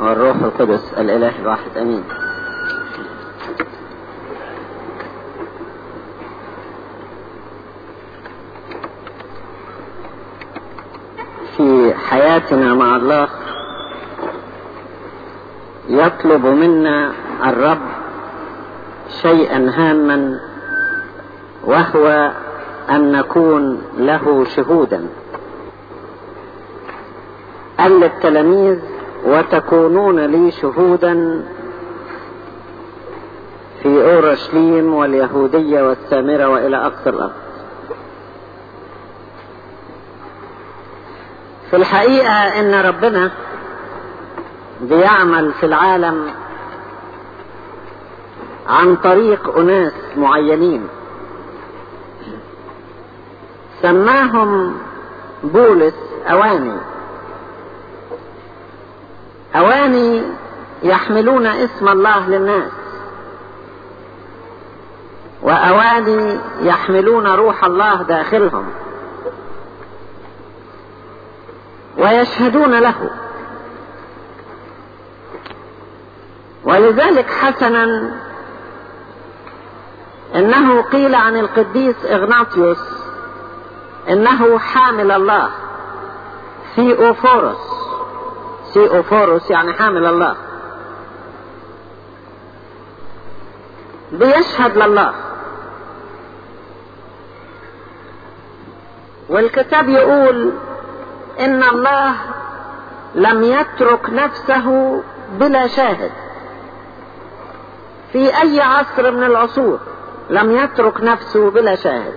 والروح القدس الإله الواحد أمين في حياتنا مع الله يطلب منا الرب شيئا هاما وهو أن نكون له شهودا قال للتلاميذ وتكونون لي شهودا في أورشليم واليهودية والسامرة وإلى أقصى الأرض في الحقيقة إن ربنا بيعمل في العالم عن طريق أناس معينين سماهم بولس أواني أواني يحملون اسم الله للناس وأواني يحملون روح الله داخلهم ويشهدون له ولذلك حسنا انه قيل عن القديس اغناطيوس انه حامل الله ثيوفورس ثيوفورس يعني حامل الله بيشهد لله والكتاب يقول ان الله لم يترك نفسه بلا شاهد في اي عصر من العصور لم يترك نفسه بلا شاهد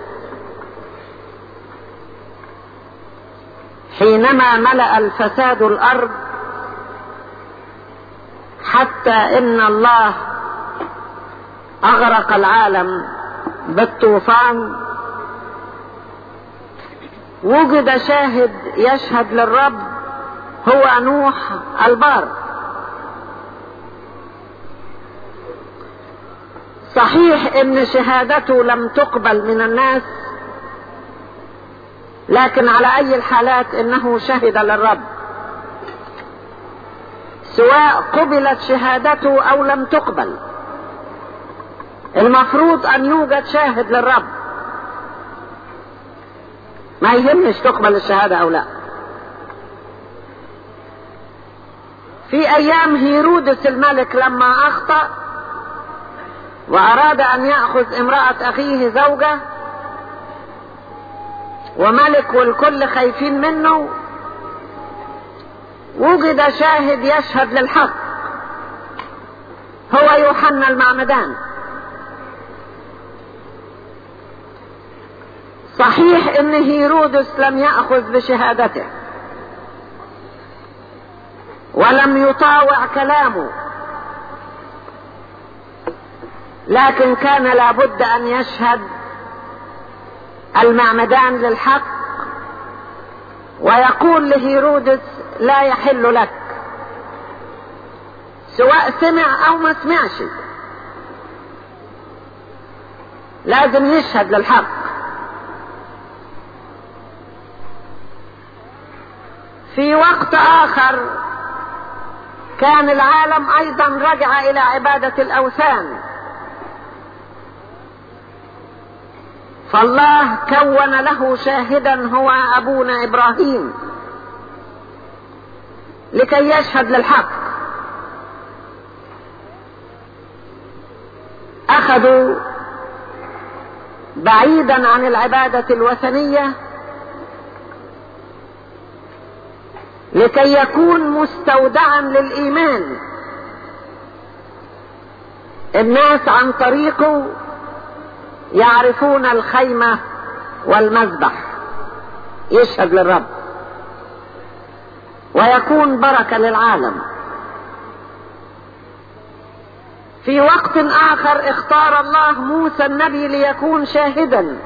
حينما ملأ الفساد الارض حتى ان الله اغرق العالم بالطوفان وجد شاهد يشهد للرب هو نوح البار صحيح ان شهادته لم تقبل من الناس لكن على اي الحالات انه شهد للرب سواء قبلت شهادته او لم تقبل المفروض ان يوجد شاهد للرب ما يهمش تقبل الشهادة او لا في ايام هيرودس الملك لما اخطأ واراد ان يأخذ امرأة اخيه زوجة وملك والكل خايفين منه وجد شاهد يشهد للحق هو يوحنا المعمدان صحيح ان هيرودس لم يأخذ بشهادته ولم يطاوع كلامه لكن كان لابد ان يشهد المعمدان للحق ويقول لهيرودس لا يحل لك سواء سمع او ما سمعش لازم يشهد للحق في وقت اخر كان العالم ايضا رجع الى عبادة الاوثان فالله كون له شاهدا هو ابونا ابراهيم لكي يشهد للحق اخذوا بعيدا عن العبادة الوثنية لكي يكون مستودعا للايمان الناس عن طريقه يعرفون الخيمة والمذبح يشهد للرب ويكون بركة للعالم في وقت آخر اختار الله موسى النبي ليكون شاهدا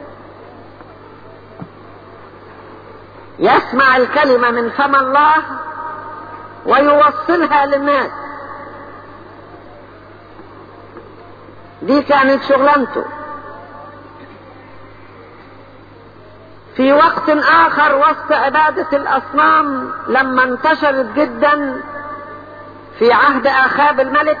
يسمع الكلمة من فم الله ويوصلها للناس دي كانت شغلانته في وقت اخر وسط عبادة الاصنام لما انتشرت جدا في عهد اخاب الملك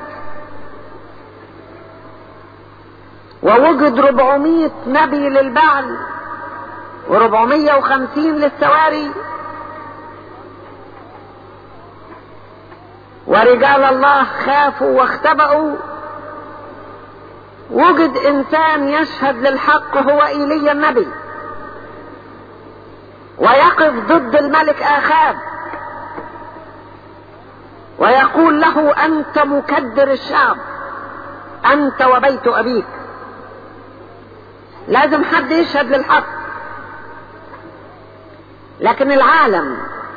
ووجد 400 نبي للبعل و450 للسواري ورجال الله خافوا واختبأوا وجد انسان يشهد للحق هو ايليا النبي ويقف ضد الملك اخاب ويقول له انت مكدر الشعب انت وبيت ابيك لازم حد يشهد للحق لكن العالم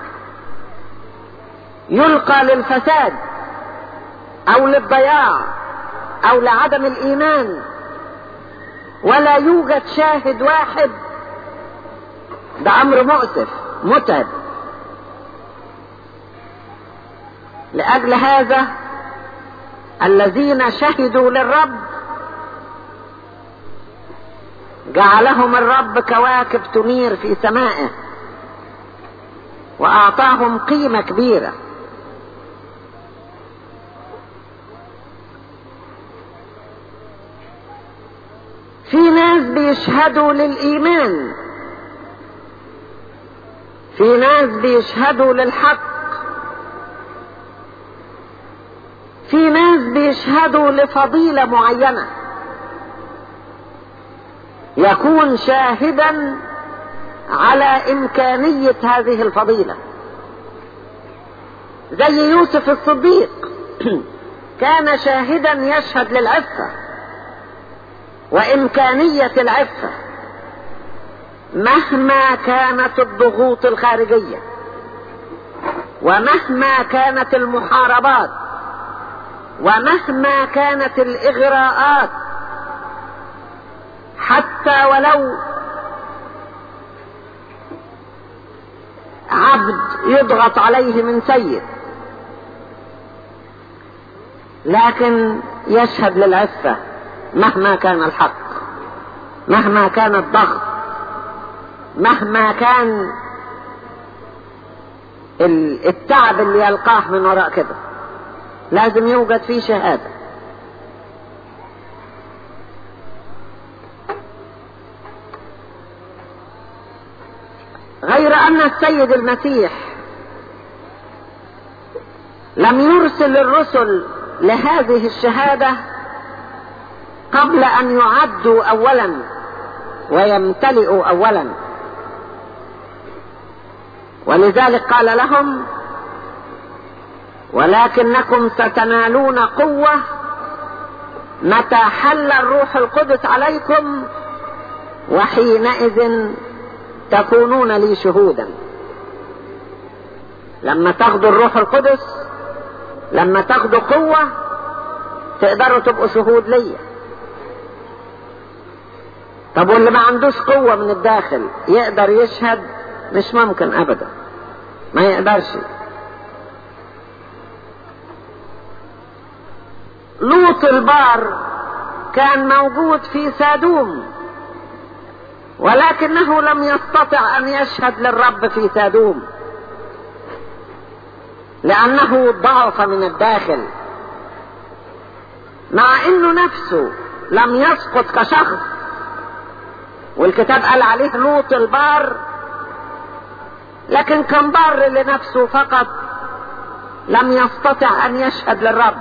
يلقى للفساد او للضياع او لعدم الايمان ولا يوجد شاهد واحد ده امر مؤسف متعب لاجل هذا الذين شهدوا للرب جعلهم الرب كواكب تنير في سمائه واعطاهم قيمه كبيره في ناس بيشهدوا للايمان في ناس بيشهدوا للحق في ناس بيشهدوا لفضيله معينه يكون شاهدا على امكانيه هذه الفضيله زي يوسف الصديق كان شاهدا يشهد للعفه وامكانيه العفه مهما كانت الضغوط الخارجيه ومهما كانت المحاربات ومهما كانت الاغراءات حتى ولو عبد يضغط عليه من سيد لكن يشهد للعفة مهما كان الحق مهما كان الضغط مهما كان التعب اللي يلقاه من وراء كده لازم يوجد فيه شهاده غير ان السيد المسيح لم يرسل الرسل لهذه الشهاده قبل ان يعدوا اولا ويمتلئوا اولا ولذلك قال لهم ولكنكم ستنالون قوه متى حل الروح القدس عليكم وحينئذ تكونون لي شهودا لما تاخدوا الروح القدس لما تاخدوا قوة تقدروا تبقوا شهود ليا طب واللي ما عندوش قوة من الداخل يقدر يشهد مش ممكن ابدا ما يقدرش لوط البار كان موجود في سادوم ولكنه لم يستطع ان يشهد للرب في سادوم لانه ضعف من الداخل مع انه نفسه لم يسقط كشخص والكتاب قال عليه لوط البار لكن كان بار لنفسه فقط لم يستطع ان يشهد للرب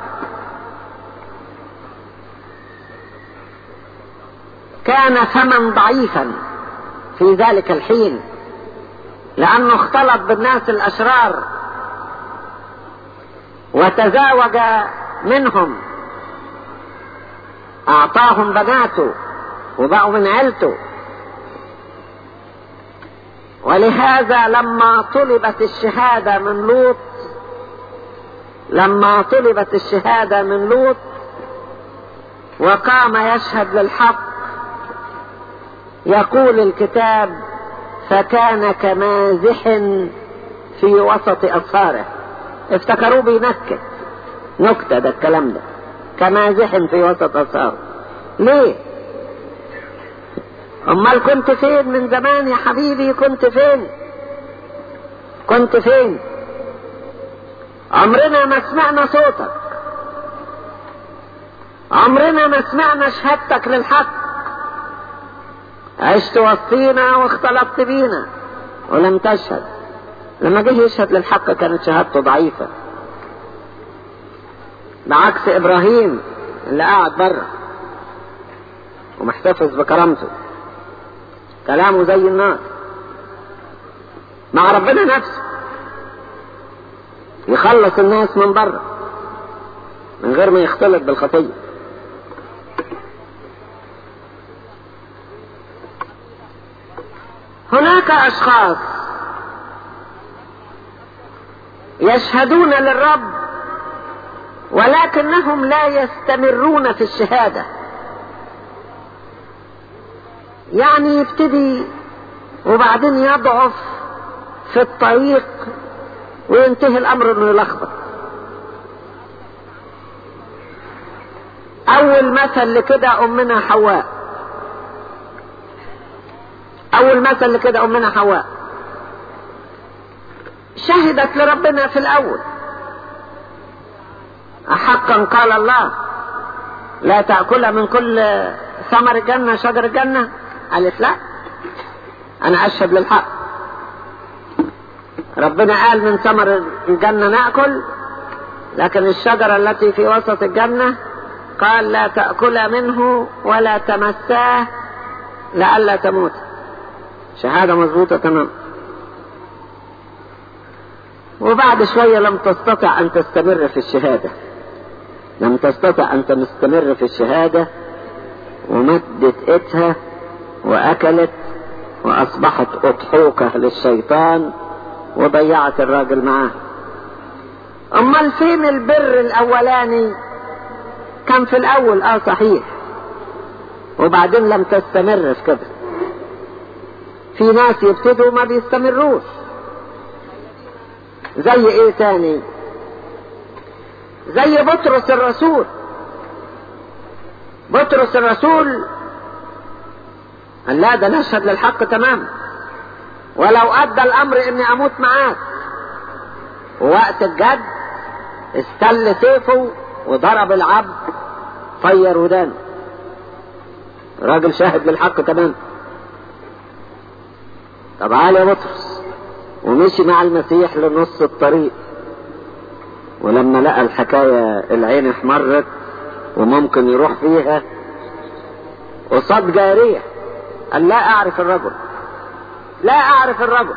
كان فما ضعيفا في ذلك الحين لانه اختلط بالناس الاشرار وتزاوج منهم اعطاهم بناته وبقوا من عيلته ولهذا لما طلبت الشهادة من لوط لما طلبت الشهادة من لوط وقام يشهد للحق يقول الكتاب فكان كمازح في وسط أصهاره افتكروه بينكت نكتة ده الكلام ده كمازح في وسط أصهاره ليه امال كنت فين من زمان يا حبيبي كنت فين كنت فين عمرنا ما سمعنا صوتك عمرنا ما سمعنا شهادتك للحق عشت وسطينا واختلطت بينا ولم تشهد لما جه يشهد للحق كانت شهادته ضعيفة بعكس ابراهيم اللي قاعد بره ومحتفظ بكرامته كلامه زي النار مع ربنا نفسه يخلص الناس من بره من غير ما يختلط بالخطيه هناك اشخاص يشهدون للرب ولكنهم لا يستمرون في الشهاده يعني يبتدي وبعدين يضعف في الطريق وينتهي الامر انه يلخبط اول مثل لكده امنا حواء اول مثل لكده امنا حواء شهدت لربنا في الاول احقا قال الله لا تاكل من كل ثمر الجنه شجر الجنه قالت لا انا اشهد للحق ربنا قال من ثمر الجنه ناكل لكن الشجره التي في وسط الجنه قال لا تاكل منه ولا تمساه لئلا تموت شهاده مظبوطه تمام وبعد شويه لم تستطع ان تستمر في الشهاده لم تستطع ان تستمر في الشهاده ومدت ايدها واكلت واصبحت اضحوكه للشيطان وضيعت الراجل معاه امال فين البر الاولاني كان في الاول اه صحيح وبعدين لم تستمر في كده في ناس يبتدوا ما بيستمروش زي ايه تاني زي بطرس الرسول بطرس الرسول قال لا ده نشهد للحق تماما ولو ادى الامر اني اموت معاك ووقت الجد استل سيفه وضرب العبد طير ودانه راجل شاهد للحق تمام طب عالي يا بطرس ومشي مع المسيح لنص الطريق ولما لقى الحكاية العين احمرت وممكن يروح فيها قصاد جارية قال لا اعرف الرجل لا اعرف الرجل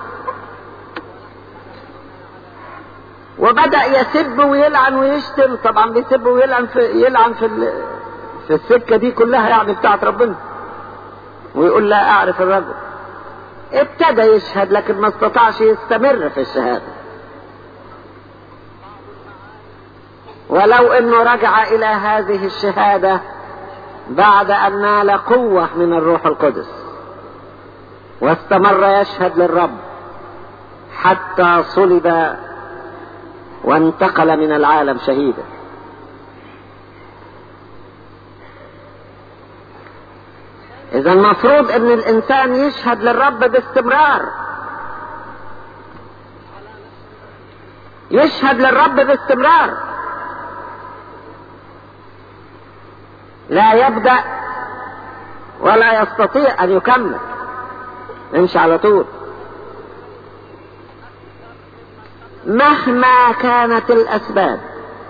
وبدأ يسب ويلعن ويشتم طبعا بيسب ويلعن في يلعن في ال... في السكة دي كلها يعني بتاعت ربنا ويقول لا اعرف الرجل ابتدى يشهد لكن ما استطاعش يستمر في الشهادة ولو انه رجع الى هذه الشهادة بعد ان نال قوة من الروح القدس واستمر يشهد للرب حتى صلب وانتقل من العالم شهيدا اذا المفروض ان الانسان يشهد للرب باستمرار يشهد للرب باستمرار لا يبدأ ولا يستطيع ان يكمل يمشي على طول مهما كانت الاسباب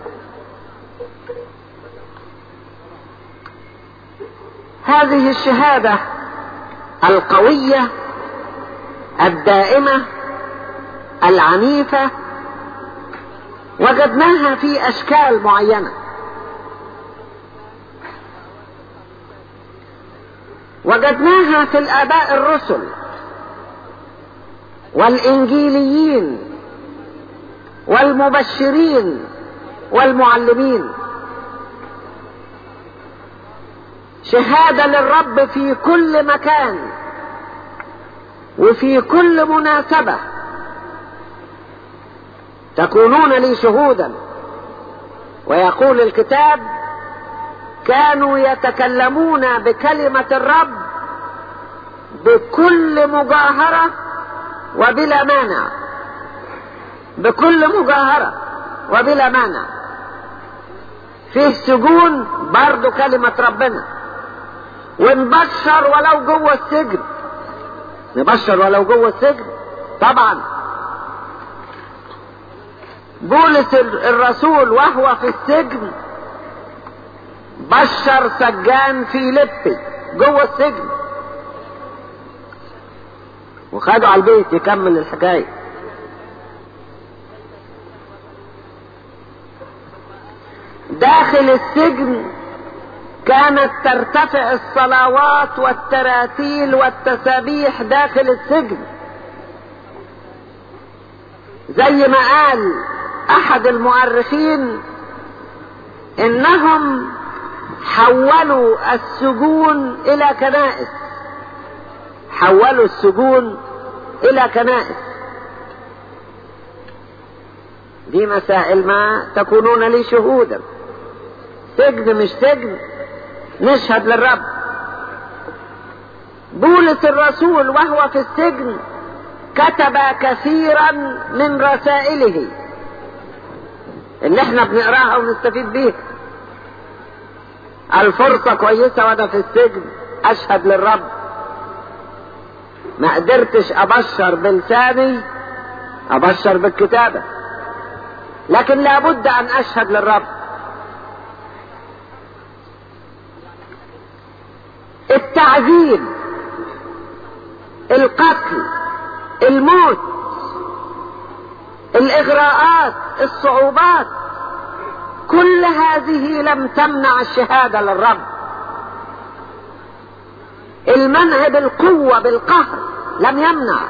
هذه الشهاده القويه الدائمه العنيفه وجدناها في اشكال معينه وجدناها في الاباء الرسل والانجيليين والمبشرين والمعلمين شهاده للرب في كل مكان وفي كل مناسبه تكونون لي شهودا ويقول الكتاب كانوا يتكلمون بكلمه الرب بكل مجاهره وبلا مانع بكل مجاهره وبلا مانع فيه سجون برضو كلمة ربنا ونبشر ولو جوه السجن نبشر ولو جوه السجن طبعا بولس الرسول وهو في السجن بشر سجان فيليبي جوه السجن وخدوا على البيت يكمل الحكايه داخل السجن كانت ترتفع الصلوات والتراتيل والتسابيح داخل السجن زي ما قال احد المؤرخين انهم حولوا السجون الى كنائس حولوا السجون الى كنائس دي مسائل ما تكونون لي شهودا سجن مش سجن نشهد للرب بولس الرسول وهو في السجن كتب كثيرا من رسائله اللي احنا بنقراها ونستفيد بيها الفرصة كويسة وانا في السجن اشهد للرب ما قدرتش ابشر بلساني ابشر بالكتابة لكن لابد ان اشهد للرب التعذيب القتل الموت الاغراءات الصعوبات كل هذه لم تمنع الشهادة للرب المنع بالقوة بالقهر لم يمنع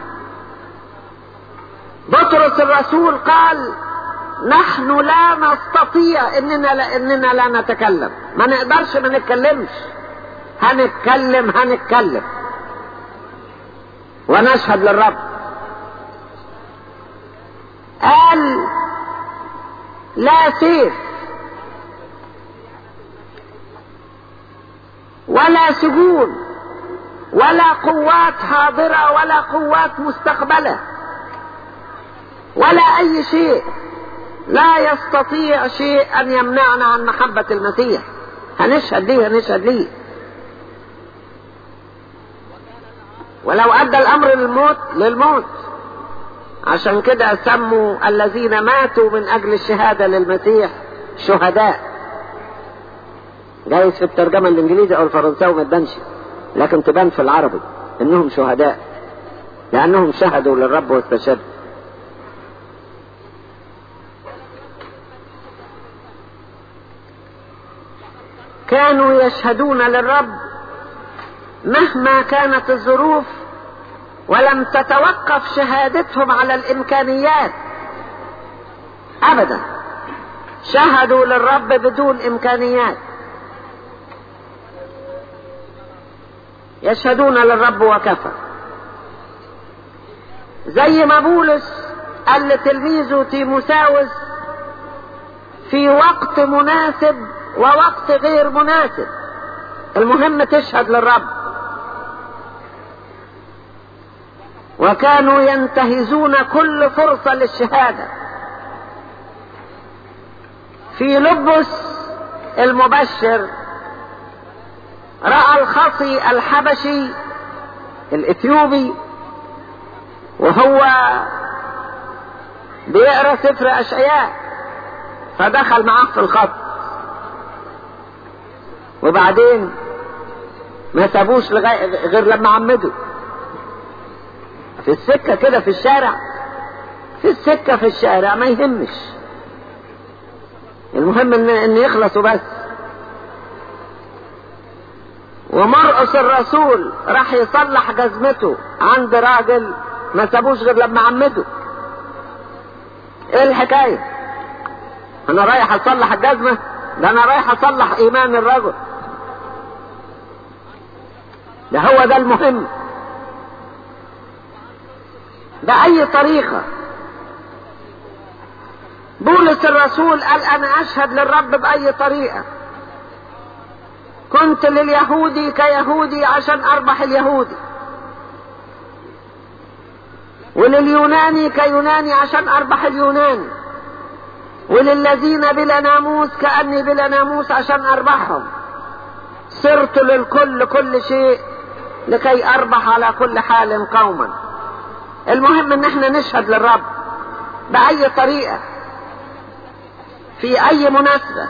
بطرس الرسول قال نحن لا نستطيع اننا لا اننا لا نتكلم ما نقدرش ما نتكلمش هنتكلم هنتكلم ونشهد للرب قال لا سيف ولا سجون ولا قوات حاضرة ولا قوات مستقبلة ولا أي شيء لا يستطيع شيء أن يمنعنا عن محبة المسيح هنشهد ليه هنشهد ليه ولو أدى الأمر للموت للموت عشان كده سموا الذين ماتوا من أجل الشهادة للمسيح شهداء جايز في الترجمة الإنجليزي أو الفرنساوي ما تبانش لكن تبان في العربي إنهم شهداء لأنهم شهدوا للرب واستشهدوا كانوا يشهدون للرب مهما كانت الظروف ولم تتوقف شهادتهم على الامكانيات ابدا شهدوا للرب بدون امكانيات يشهدون للرب وكفى زي ما بولس قال لتلميذه تيموساوس في وقت مناسب ووقت غير مناسب المهم تشهد للرب وكانوا ينتهزون كل فرصة للشهادة في لبس المبشر رأى الخصي الحبشي الإثيوبي وهو بيقرا سفر أشعياء فدخل معاه في الخط وبعدين ما سابوش لغاية غير لما عمدوا في السكة كده في الشارع في السكة في الشارع ما يهمش المهم ان, إن يخلصوا بس ومرقص الرسول راح يصلح جزمته عند راجل ما سابوش غير لما عمده ايه الحكاية انا رايح اصلح الجزمة ده انا رايح اصلح ايمان الرجل ده هو ده المهم بأي طريقة بولس الرسول قال أنا أشهد للرب بأي طريقة كنت لليهودي كيهودي عشان أربح اليهودي ولليوناني كيوناني عشان أربح اليوناني وللذين بلا ناموس كأني بلا ناموس عشان أربحهم صرت للكل كل شيء لكي أربح على كل حال قوما المهم ان احنا نشهد للرب بأي طريقة في أي مناسبة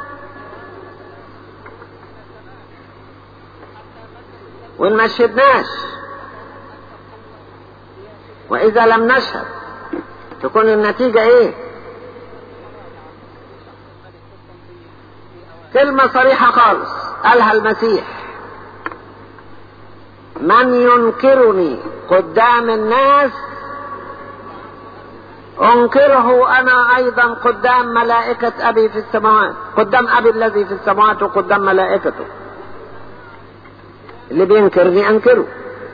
وإن ما شهدناش وإذا لم نشهد تكون النتيجة إيه؟ كلمة صريحة خالص قالها المسيح من ينكرني قدام الناس انكره انا ايضا قدام ملائكة ابي في السماوات قدام ابي الذي في السماوات وقدام ملائكته اللي بينكرني انكره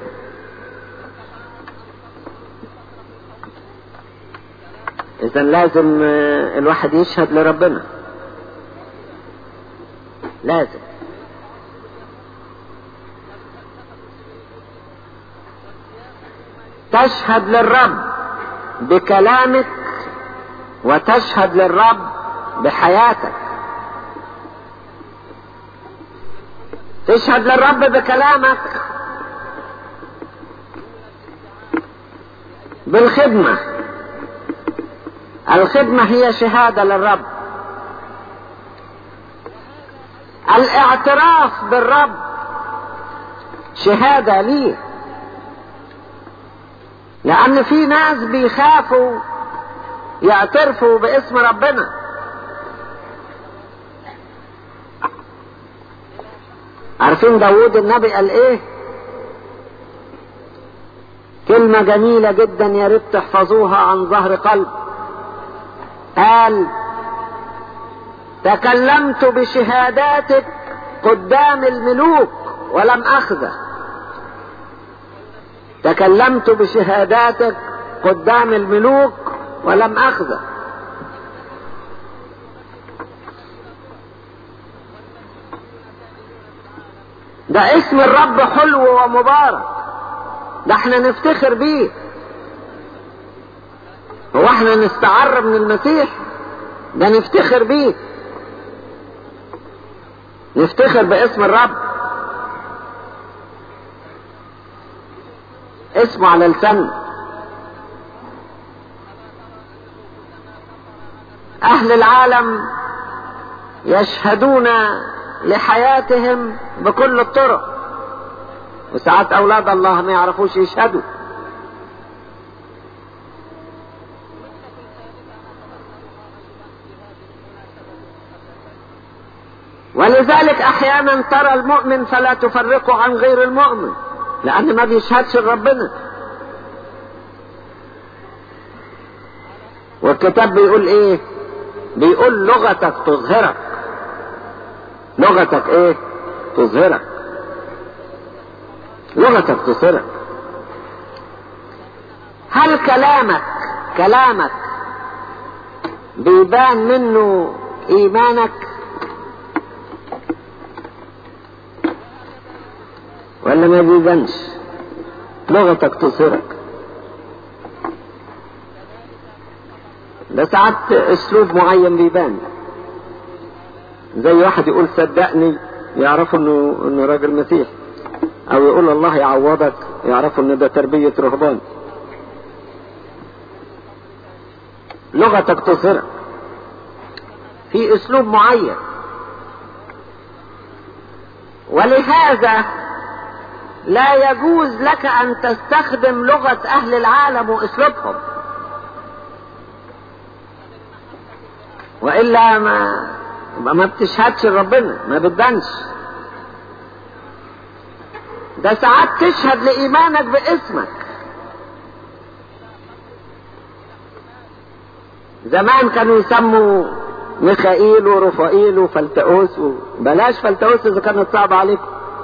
اذا لازم الواحد يشهد لربنا لازم تشهد للرب بكلامك وتشهد للرب بحياتك تشهد للرب بكلامك بالخدمة الخدمة هي شهادة للرب الاعتراف بالرب شهادة ليه لأن في ناس بيخافوا يعترفوا باسم ربنا عارفين داوود النبي قال ايه كلمة جميلة جدا يا ريت تحفظوها عن ظهر قلب قال تكلمت بشهاداتك قدام الملوك ولم أخذه تكلمت بشهاداتك قدام الملوك ولم أخذه ده اسم الرب حلو ومبارك ده احنا نفتخر بيه هو احنا نستعر من المسيح ده نفتخر بيه نفتخر باسم الرب اسمه على لساننا اهل العالم يشهدون لحياتهم بكل الطرق وساعات اولاد الله ما يعرفوش يشهدوا ولذلك احيانا ترى المؤمن فلا تفرقه عن غير المؤمن لان ما بيشهدش لربنا والكتاب بيقول ايه بيقول لغتك تظهرك لغتك ايه تظهرك لغتك تظهرك هل كلامك كلامك بيبان منه ايمانك ولا ما بيبانش لغتك تظهرك ده ساعات اسلوب معين بيبان زي واحد يقول صدقني يعرفوا انه انه راجل مسيح او يقول الله يعوضك يعرفوا ان ده تربية رهبان لغتك تظهرك في اسلوب معين ولهذا لا يجوز لك ان تستخدم لغة اهل العالم واسلوبهم والا ما ما بتشهدش لربنا ما بتبانش ده ساعات تشهد لإيمانك باسمك زمان كانوا يسموا ميخائيل ورفائيل وفلتؤوس و... بلاش فلتؤوس إذا كانت صعبة عليكم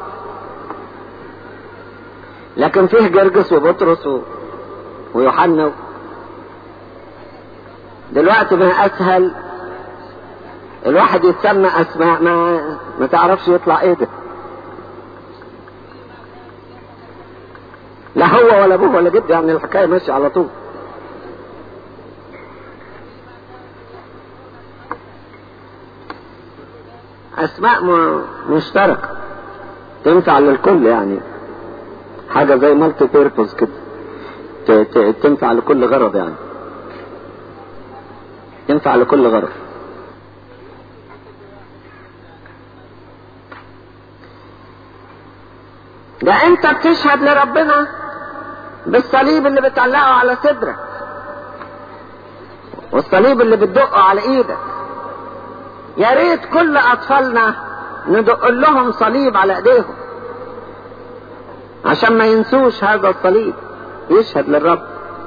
لكن فيه جرجس وبطرس و... ويوحنا و... دلوقتي ما أسهل الواحد يتسمى أسماء ما ما تعرفش يطلع إيه ده لا هو ولا ابوه ولا جد يعني الحكايه ماشيه على طول اسماء مشتركة تنفع للكل يعني حاجة زي مالتي بيربوز كده تنفع لكل غرض يعني تنفع لكل غرض ده انت بتشهد لربنا بالصليب اللي بتعلقه على صدرك والصليب اللي بتدقه على ايدك يا ريت كل اطفالنا ندق لهم صليب على ايديهم عشان ما ينسوش هذا الصليب يشهد للرب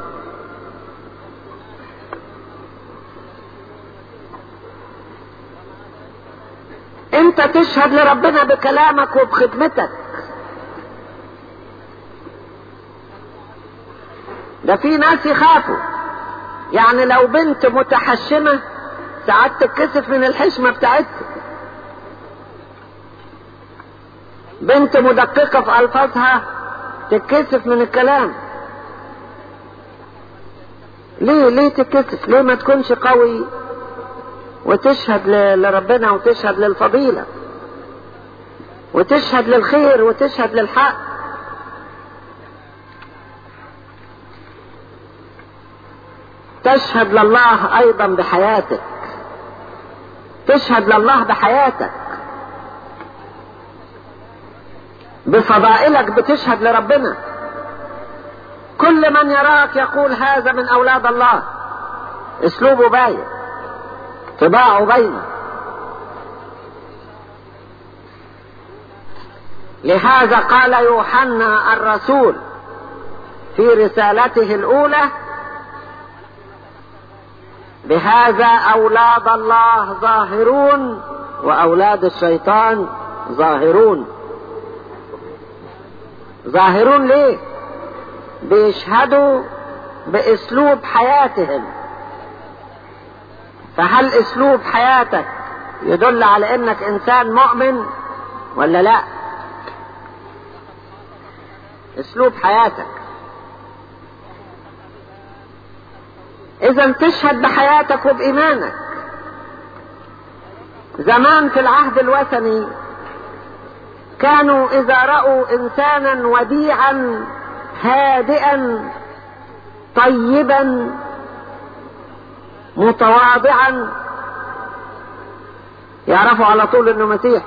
انت تشهد لربنا بكلامك وبخدمتك ده في ناس يخافوا يعني لو بنت متحشمة ساعات تتكسف من الحشمة بتاعتها بنت مدققة في ألفاظها تتكسف من الكلام ليه ليه تتكسف ليه ما تكونش قوي وتشهد لربنا وتشهد للفضيلة وتشهد للخير وتشهد للحق تشهد لله ايضا بحياتك تشهد لله بحياتك بفضائلك بتشهد لربنا كل من يراك يقول هذا من اولاد الله اسلوبه باين طباعه باينه لهذا قال يوحنا الرسول في رسالته الاولى بهذا اولاد الله ظاهرون واولاد الشيطان ظاهرون ظاهرون ليه بيشهدوا باسلوب حياتهم فهل اسلوب حياتك يدل على انك انسان مؤمن ولا لا اسلوب حياتك اذا تشهد بحياتك وبايمانك زمان في العهد الوثني كانوا اذا راوا انسانا وديعا هادئا طيبا متواضعا يعرفوا على طول انه مسيح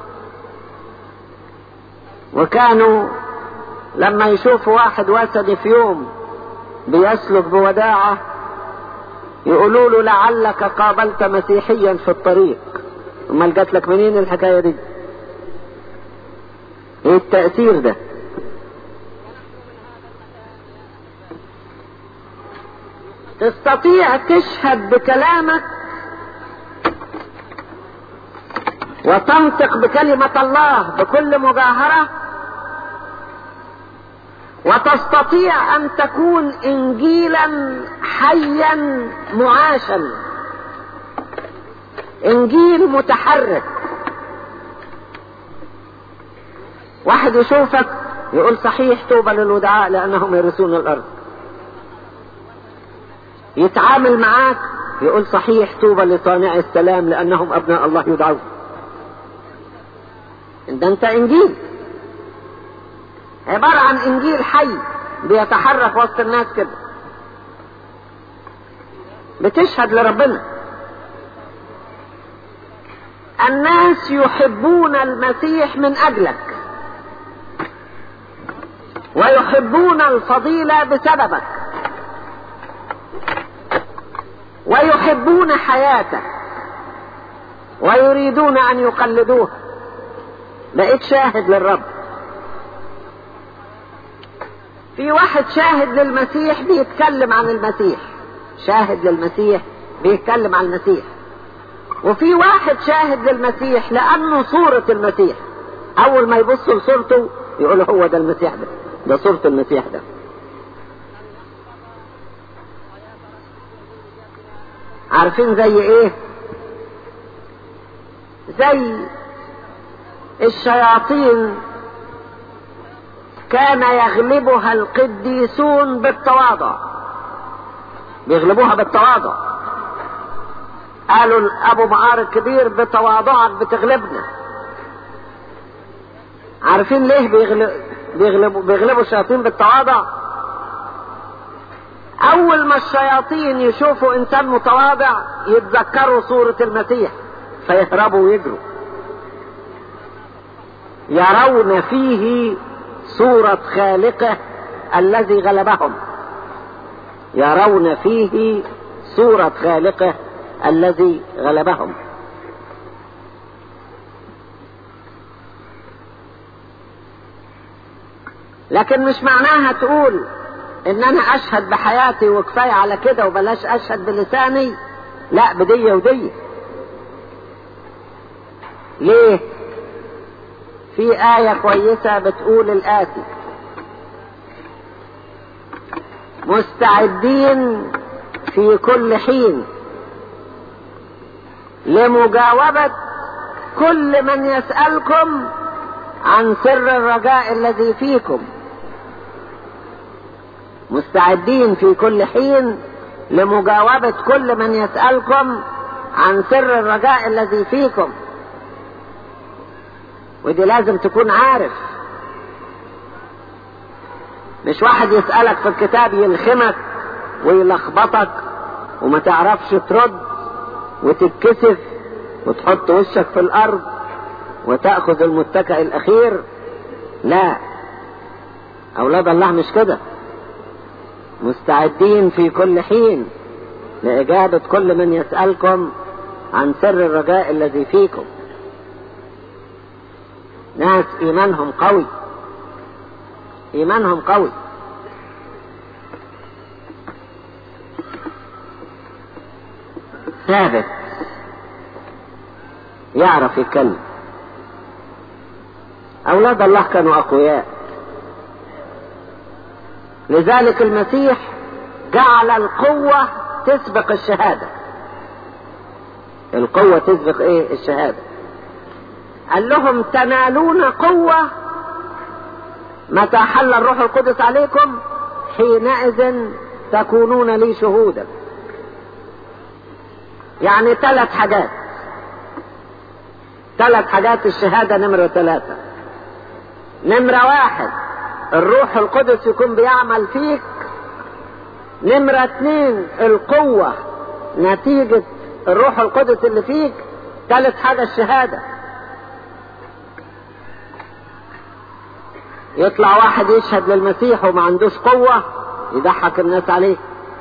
وكانوا لما يشوفوا واحد وثني في يوم بيسلك بوداعه يقولوا له لعلك قابلت مسيحيا في الطريق امال جات لك منين الحكايه دي ايه التاثير ده تستطيع تشهد بكلامك وتنطق بكلمة الله بكل مجاهرة وتستطيع أن تكون إنجيلا حيا معاشا إنجيل متحرك واحد يشوفك يقول صحيح طوبى للودعاء لأنهم يرثون الأرض يتعامل معاك يقول صحيح طوبى لصانع السلام لأنهم أبناء الله يدعون ده أنت إنجيل عبارة عن إنجيل حي بيتحرك وسط الناس كده بتشهد لربنا الناس يحبون المسيح من أجلك ويحبون الفضيلة بسببك ويحبون حياتك ويريدون أن يقلدوها بقيت شاهد للرب في واحد شاهد للمسيح بيتكلم عن المسيح شاهد للمسيح بيتكلم عن المسيح وفي واحد شاهد للمسيح لأنه صورة المسيح أول ما يبص لصورته يقول هو ده المسيح ده ده صورة المسيح ده عارفين زي ايه زي الشياطين كان يغلبها القديسون بالتواضع بيغلبوها بالتواضع قالوا ابو معار الكبير بتواضعك بتغلبنا عارفين ليه بيغلب بيغلبوا بيغلبوا الشياطين بالتواضع اول ما الشياطين يشوفوا انسان متواضع يتذكروا صورة المسيح فيهربوا ويجروا يرون فيه صورة خالقه الذي غلبهم يرون فيه صورة خالقه الذي غلبهم لكن مش معناها تقول ان انا اشهد بحياتي وكفاية على كده وبلاش اشهد بلساني لا بدية ودية ليه في آية كويسة بتقول الآتي مستعدين في كل حين لمجاوبة كل من يسألكم عن سر الرجاء الذي فيكم مستعدين في كل حين لمجاوبة كل من يسألكم عن سر الرجاء الذي فيكم ودي لازم تكون عارف مش واحد يسألك في الكتاب يلخمك ويلخبطك وما تعرفش ترد وتتكسف وتحط وشك في الأرض وتأخذ المتكئ الأخير لا أولاد الله مش كده مستعدين في كل حين لإجابة كل من يسألكم عن سر الرجاء الذي فيكم ناس إيمانهم قوي إيمانهم قوي ثابت يعرف يتكلم أولاد الله كانوا أقوياء لذلك المسيح جعل القوة تسبق الشهادة القوة تسبق ايه الشهادة قال لهم تنالون قوة متى حل الروح القدس عليكم حينئذ تكونون لي شهودا يعني ثلاث حاجات ثلاث حاجات الشهادة نمرة ثلاثة نمرة واحد الروح القدس يكون بيعمل فيك نمرة اتنين القوة نتيجة الروح القدس اللي فيك ثالث حاجة الشهادة يطلع واحد يشهد للمسيح وما عندوش قوة يضحك الناس عليه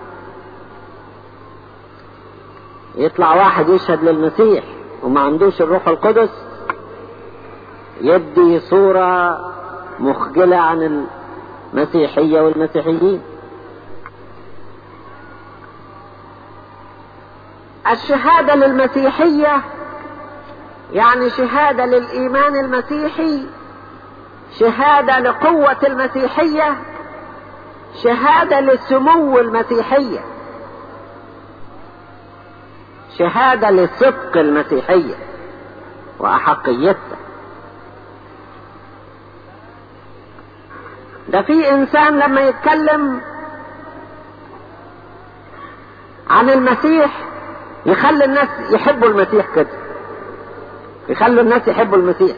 يطلع واحد يشهد للمسيح وما عندوش الروح القدس يدي صورة مخجلة عن المسيحية والمسيحيين الشهادة للمسيحية يعني شهادة للإيمان المسيحي شهادة لقوة المسيحية شهادة لسمو المسيحية شهادة لصدق المسيحية وأحقيتها ده في إنسان لما يتكلم عن المسيح يخلي الناس يحبوا المسيح كده يخلوا الناس يحبوا المسيح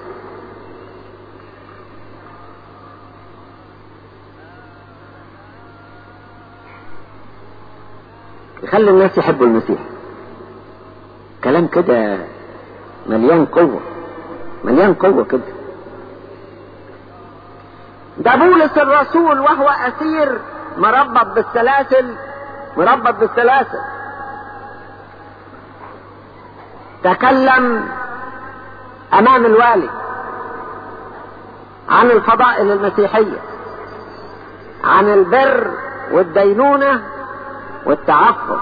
يخلي الناس يحبوا المسيح كلام كده مليان قوة مليان قوة كده ده بولس الرسول وهو أسير مربط بالسلاسل مربط بالسلاسل تكلم أمام الوالي عن الفضائل المسيحية عن البر والدينونة والتعفف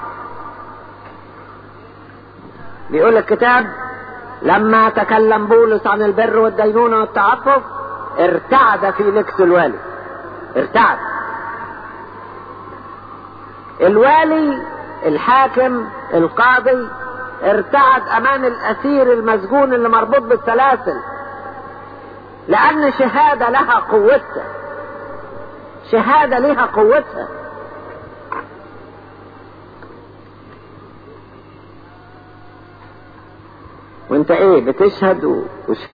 بيقول الكتاب لما تكلم بولس عن البر والدينونة والتعفف ارتعد في لكس الوالي ارتعد الوالي الحاكم القاضي ارتعد امام الاسير المسجون اللي مربوط بالسلاسل لان شهادة لها قوتها شهادة لها قوتها وانت ايه بتشهد و...